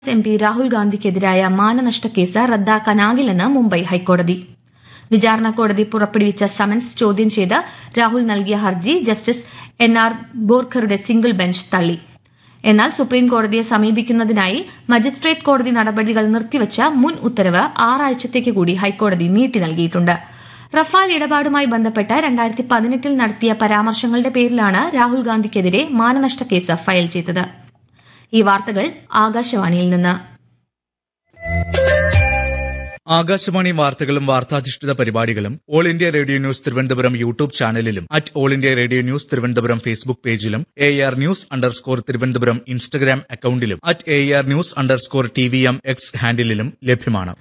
M P Rahul ഗാന്ധിക്കെതിരായ മാനനഷ്ട case റദ്ദാക്കാനാകില്ലെന്ന് മുംബൈ ഹൈക്കോടതി വിചാരണ കോടതി പുറപ്പെടുവിച്ച സമൻസ് ചോദ്യം ചെയ്ത് രാഹുൽ നൽകിയ ഹർജി ജസ്റ്റിസ് എൻ ആർ ബോർഖറുടെ സിംഗിൾ ബെഞ്ച് തള്ളി എന്നാൽ സുപ്രീം കോടതിയെ സമീപിക്കുന്നതിനായി മജിസ്ട്രേറ്റ് കോടതി നടപടികൾ നിർത്തിവച്ച മുൻ ഉത്തരവ് ആറാഴ്ചത്തേക്ക് കൂടി ഹൈക്കോടതി നീട്ടി നൽകിയിട്ടുണ്ട് റഫാൽ ഇടപാടുമായി ബന്ധപ്പെട്ട് രണ്ടായിരത്തി പതിനെട്ടിൽ നടത്തിയ പരാമർശങ്ങളുടെ പേരിലാണ് രാഹുൽ ഗാന്ധിക്കെതിരെ മാനനഷ്ട കേസ് ഫയൽ ചെയ്തത് ഈ വാർത്തകൾ ആകാശവാണിയിൽ നിന്ന് ആകാശവാണി വാർത്തകളും വാർത്താധിഷ്ഠിത പരിപാടികളും all India radio news Thiruvananthapuram YouTube ചാനലിലും at all India radio news Thiruvananthapuram Facebook പേജിലും A R news underscore Thiruvananthapuram Instagram അക്കൌണ്ടിലും at A R news underscore T V M X ഹാൻഡിലും ലഭ്യമാണ്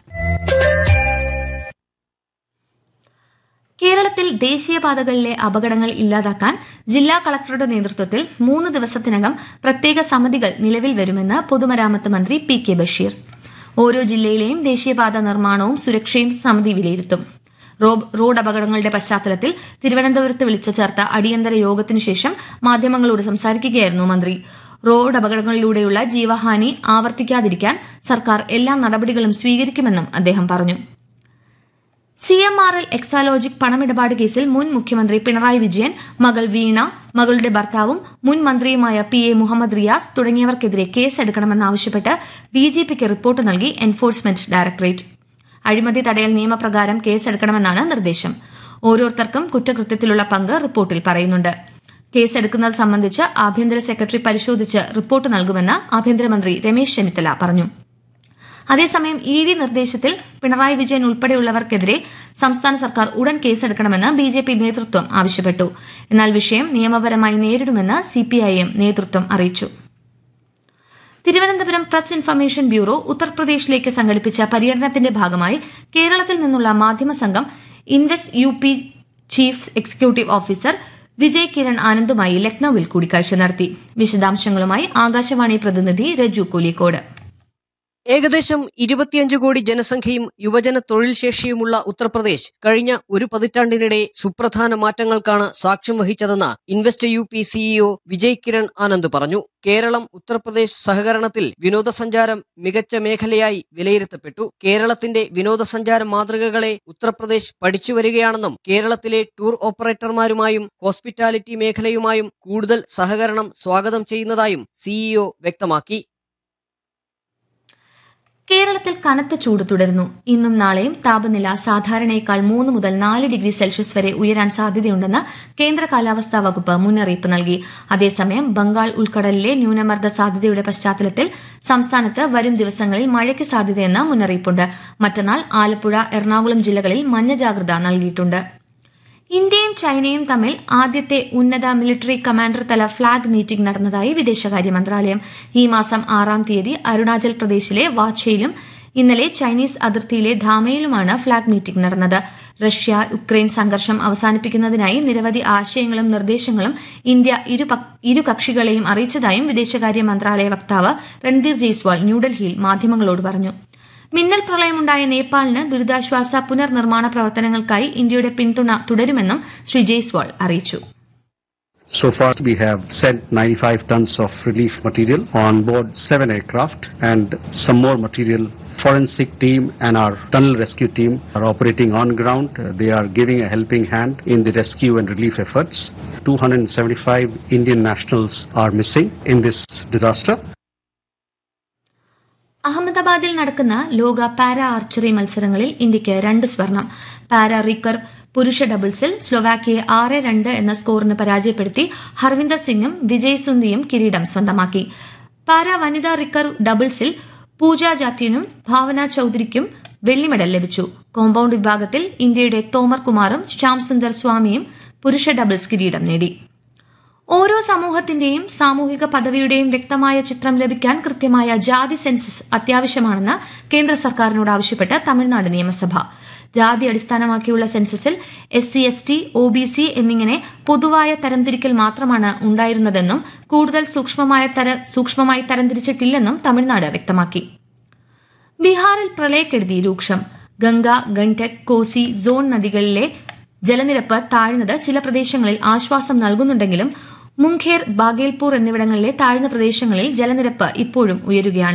കേരളത്തിൽ ദേശീയപാതകളിലെ അപകടങ്ങൾ ഇല്ലാതാക്കാൻ ജില്ലാ കളക്ടറുടെ നേതൃത്വത്തിൽ മൂന്ന് ദിവസത്തിനകം പ്രത്യേക സമിതികൾ നിലവിൽ വരുമെന്ന് പൊതുമരാമത്ത് മന്ത്രി പി കെ ബഷീർ ഓരോ ജില്ലയിലെയും ദേശീയപാത നിർമ്മാണവും സുരക്ഷയും സമിതി വിലയിരുത്തും റോഡ് അപകടങ്ങളുടെ പശ്ചാത്തലത്തിൽ തിരുവനന്തപുരത്ത് വിളിച്ചു ചേർത്ത അടിയന്തര യോഗത്തിനു ശേഷം മാധ്യമങ്ങളോട് സംസാരിക്കുകയായിരുന്നു മന്ത്രി റോഡ് അപകടങ്ങളിലൂടെയുള്ള ജീവഹാനി ആവർത്തിക്കാതിരിക്കാൻ സർക്കാർ എല്ലാ നടപടികളും സ്വീകരിക്കുമെന്നും അദ്ദേഹം പറഞ്ഞു C M R L Exalogic പണമിടപാട് കേസിൽ മുൻ മുഖ്യമന്ത്രി പിണറായി വിജയൻ മകൾ വീണ മകളുടെ ഭർത്താവും മുൻ മന്ത്രിയുമായ പി എ മുഹമ്മദ് റിയാസ് തുടങ്ങിയവർക്കെതിരെ കേസെടുക്കണമെന്നാവശ്യപ്പെട്ട് ഡിജിപിക്ക് റിപ്പോർട്ട് നൽകി എൻഫോഴ്സ്മെന്റ് ഡയറക്ടറേറ്റ് അഴിമതി തടയൽ നിയമപ്രകാരം കേസെടുക്കണമെന്നാണ് നിർദ്ദേശം ഓരോരുത്തർക്കും കുറ്റകൃത്യത്തിലുള്ള പങ്ക് റിപ്പോർട്ടിൽ പറയുന്നുണ്ട് കേസെടുക്കുന്നത് സംബന്ധിച്ച് ആഭ്യന്തര സെക്രട്ടറി പരിശോധിച്ച് റിപ്പോർട്ട് നൽകുമെന്ന് ആഭ്യന്തരമന്ത്രി രമേശ് ചെന്നിത്തല പറഞ്ഞു അതേസമയം ഇ ഡി നിർദ്ദേശത്തിൽ പിണറായി വിജയൻ ഉൾപ്പെടെയുള്ളവർക്കെതിരെ സംസ്ഥാന സർക്കാർ ഉടൻ കേസെടുക്കണമെന്ന് ബി ജെ പി നേതൃത്വം ആവശ്യപ്പെട്ടു എന്നാൽ വിഷയം നിയമപരമായി നേരിടുമെന്ന് സിപിഐഎം നേതൃത്വം അറിയിച്ചു തിരുവനന്തപുരം പ്രസ് ഇൻഫർമേഷൻ ബ്യൂറോ ഉത്തർപ്രദേശിലേക്ക് സംഘടിപ്പിച്ച പര്യടനത്തിന്റെ ഭാഗമായി കേരളത്തിൽ നിന്നുള്ള മാധ്യമ സംഘം invest U P chief executive officer Vijay Kiran ആനന്ദുമായി ലക്നൌവിൽ കൂടിക്കാഴ്ച നടത്തി വിശദാംശങ്ങളുമായി ആകാശവാണി പ്രതിനിധി രജു കോലിക്കോട് ഏകദേശം ഇരുപത്തിയഞ്ച് കോടി ജനസംഖ്യയും യുവജന തൊഴിൽ ശേഷിയുമുള്ള ഉത്തർപ്രദേശ് കഴിഞ്ഞ ഒരു പതിറ്റാണ്ടിനിടെ സുപ്രധാന മാറ്റങ്ങൾക്കാണ് സാക്ഷ്യം വഹിച്ചതെന്ന് invest U P CEO Vijay Kiran Anand പറഞ്ഞു കേരളം ഉത്തർപ്രദേശ് സഹകരണത്തിൽ വിനോദസഞ്ചാരം മികച്ച മേഖലയായി വിലയിരുത്തപ്പെട്ടു കേരളത്തിന്റെ വിനോദസഞ്ചാര മാതൃകകളെ ഉത്തർപ്രദേശ് പഠിച്ചു വരികയാണെന്നും കേരളത്തിലെ ടൂർ ഓപ്പറേറ്റർമാരുമായും ഹോസ്പിറ്റാലിറ്റി മേഖലയുമായും കൂടുതൽ സഹകരണം സ്വാഗതം ചെയ്യുന്നതായും സിഇഒ വ്യക്തമാക്കി കേരളത്തിൽ കനത്ത ചൂട് തുടരുന്നു ഇന്നും നാളെയും താപനില സാധാരണയേക്കാൾ മൂന്ന് മുതൽ നാല് ഡിഗ്രി സെൽഷ്യസ് വരെ ഉയരാൻ സാധ്യതയുണ്ടെന്ന് കേന്ദ്ര കാലാവസ്ഥാ വകുപ്പ് മുന്നറിയിപ്പ് നൽകി അതേസമയം ബംഗാൾ ഉൾക്കടലിലെ ന്യൂനമർദ്ദ സാധ്യതയുടെ പശ്ചാത്തലത്തിൽ സംസ്ഥാനത്ത് വരും ദിവസങ്ങളിൽ മഴയ്ക്ക് സാധ്യതയെന്ന് മുന്നറിയിപ്പുണ്ട് മറ്റന്നാൾ ആലപ്പുഴ എറണാകുളം ജില്ലകളിൽ മഞ്ഞ ജാഗ്രത നൽകിയിട്ടുണ്ട് ഇന്ത്യയും ചൈനയും തമ്മിൽ ആദ്യത്തെ ഉന്നത മിലിറ്ററി കമാൻഡർ തല ഫ്ളാഗ് മീറ്റിംഗ് നടന്നതായി വിദേശകാര്യ മന്ത്രാലയം ഈ മാസം ആറാം തീയതി അരുണാചൽ പ്രദേശിലെ വാച്ചയിലും ഇന്നലെ ചൈനീസ് അതിർത്തിയിലെ ധാമയിലുമാണ് ഫ്ളാഗ് മീറ്റിംഗ് നടന്നത് റഷ്യ ഉക്രൈൻ സംഘർഷം അവസാനിപ്പിക്കുന്നതിനായി നിരവധി ആശയങ്ങളും നിർദ്ദേശങ്ങളും ഇന്ത്യ ഇരു ഇരു കക്ഷികളെയും അറിയിച്ചതായും വിദേശകാര്യ മന്ത്രാലയ വക്താവ് രൺധീർ ജയ്സ്വാൾ ന്യൂഡൽഹിയിൽ മാധ്യമങ്ങളോട് പറഞ്ഞു മിന്നൽ പ്രളയമുണ്ടായ നേപ്പാളിന് ദുരിതാശ്വാസ പുനർനിർമ്മാണ പ്രവർത്തനങ്ങൾക്കായി ഇന്ത്യയുടെ പിന്തുണ തുടരുമെന്നും ശ്രീ ജയ്സ്വാൾ അറിയിച്ചു So far, we have sent 95 tons of relief material on board seven aircraft, and some more material. Forensic team and our tunnel rescue team are operating on ground. They are giving a helping hand in the rescue and relief efforts. 275 Indian nationals are missing in this disaster. അഹമ്മദാബാദിൽ നടക്കുന്ന ലോക para archery മത്സരങ്ങളിൽ ഇന്ത്യയ്ക്ക് രണ്ട് സ്വർണം para റിക്കർ പുരുഷ ഡബിൾസിൽ സ്ലൊവാക്കിയെ ആറ് രണ്ട് എന്ന സ്കോറിന് പരാജയപ്പെടുത്തി ഹർവിന്ദർ സിംഗും വിജയ് സുന്ദിയും കിരീടം സ്വന്തമാക്കി പാരാ വനിതാ റിക്കർ ഡബിൾസിൽ പൂജ ജാത്യനും ഭാവന ചൌധരിക്കും വെള്ളി മെഡൽ ലഭിച്ചു കോമ്പൌണ്ട് വിഭാഗത്തിൽ ഇന്ത്യയുടെ തോമർ കുമാറും ശ്യാം സുന്ദർ സ്വാമിയും പുരുഷ ഡബിൾസ് കിരീടം നേടി ഓരോ സമൂഹത്തിന്റെയും സാമൂഹിക പദവിയുടെയും വ്യക്തമായ ചിത്രം ലഭിക്കാൻ കൃത്യമായ ജാതി സെൻസസ് അത്യാവശ്യമാണെന്ന് കേന്ദ്ര സർക്കാരിനോട് ആവശ്യപ്പെട്ട് തമിഴ്നാട് നിയമസഭ ജാതി അടിസ്ഥാനമാക്കിയുള്ള സെൻസസിൽ S C S T O B C എന്നിങ്ങനെ പൊതുവായ തരംതിരിക്കൽ മാത്രമാണ് ഉണ്ടായിരുന്നതെന്നും കൂടുതൽ സൂക്ഷ്മമായ തര സൂക്ഷ്മമായി തരംതിരിച്ചിട്ടില്ലെന്നും തമിഴ്നാട് വ്യക്തമാക്കി ബീഹാറിൽ പ്രളയക്കെടുതി രൂക്ഷം ഗംഗ ഗണ്ഡക് കോസി സോൺ നദികളിലെ ജലനിരപ്പ് താഴ്ന്നത് ചില പ്രദേശങ്ങളിൽ ആശ്വാസം നൽകുന്നുണ്ടെങ്കിലും മുംഖേർ ബാഗേൽപൂർ എന്നിവിടങ്ങളിലെ താഴ്ന്ന പ്രദേശങ്ങളിൽ ജലനിരപ്പ് ഇപ്പോഴും ഉയരുകയാണ്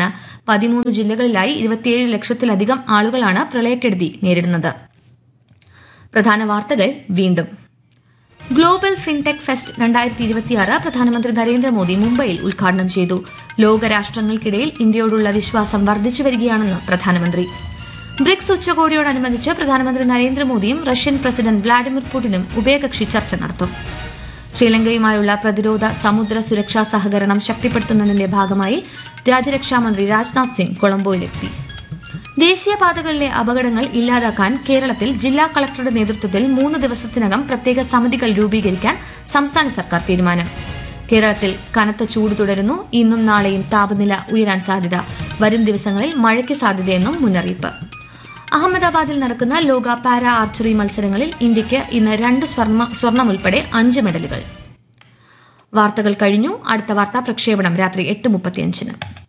പതിമൂന്ന് ജില്ലകളിലായി ഇരുപത്തിയേഴ് ലക്ഷത്തിലധികം ആളുകളാണ് പ്രളയക്കെടുതി നേരിടുന്നത് പ്രധാന വാർത്തകൾ വീണ്ടും ഗ്ലോബൽ ഫിൻടെക് ഫെസ്റ്റ് രണ്ടായിരത്തി ഇരുപത്തിയാറ് പ്രധാനമന്ത്രി നരേന്ദ്രമോദി മുംബൈയിൽ ഉദ്ഘാടനം ചെയ്തു ലോകരാഷ്ട്രങ്ങൾക്കിടയിൽ ഇന്ത്യയോടുള്ള വിശ്വാസം വർദ്ധിച്ചു വരികയാണെന്ന് പ്രധാനമന്ത്രി ബ്രിക്സ് ഉച്ചകോടിയോടനുബന്ധിച്ച് പ്രധാനമന്ത്രി നരേന്ദ്രമോദിയും റഷ്യൻ പ്രസിഡന്റ് വ്ളാഡിമിർ പുടിനും ഉഭയകക്ഷി ചർച്ച നടത്തും ശ്രീലങ്കയുമായുള്ള പ്രതിരോധ സമുദ്ര സുരക്ഷാ സഹകരണം ശക്തിപ്പെടുത്തുന്നതിന്റെ ഭാഗമായി രാജ്യരക്ഷാമന്ത്രി രാജ്നാഥ് സിംഗ് കൊളംബോയിലെത്തി ദേശീയപാതകളിലെ അപകടങ്ങൾ ഇല്ലാതാക്കാൻ കേരളത്തിൽ ജില്ലാ കളക്ടറുടെ നേതൃത്വത്തിൽ മൂന്ന് ദിവസത്തിനകം പ്രത്യേക സമിതികൾ രൂപീകരിക്കാൻ സംസ്ഥാന സർക്കാർ തീരുമാനം കേരളത്തിൽ കനത്ത ചൂട് തുടരുന്നു ഇന്നും നാളെയും താപനില ഉയരാൻ സാധ്യത വരും ദിവസങ്ങളിൽ മഴയ്ക്ക് സാധ്യതയെന്നും മുന്നറിയിപ്പ് അഹമ്മദാബാദിൽ നടക്കുന്ന ലോക പാരാ ആർച്ചറി മത്സരങ്ങളിൽ ഇന്ത്യയ്ക്ക് ഇന്ന് രണ്ട് സ്വർണ്ണ സ്വർണം ഉൾപ്പെടെ അഞ്ച് മെഡലുകൾ വാർത്തകൾ കഴിഞ്ഞു അടുത്ത വാർത്താ പ്രക്ഷേപണം രാത്രി എട്ട് മുപ്പത്തിയഞ്ചിന്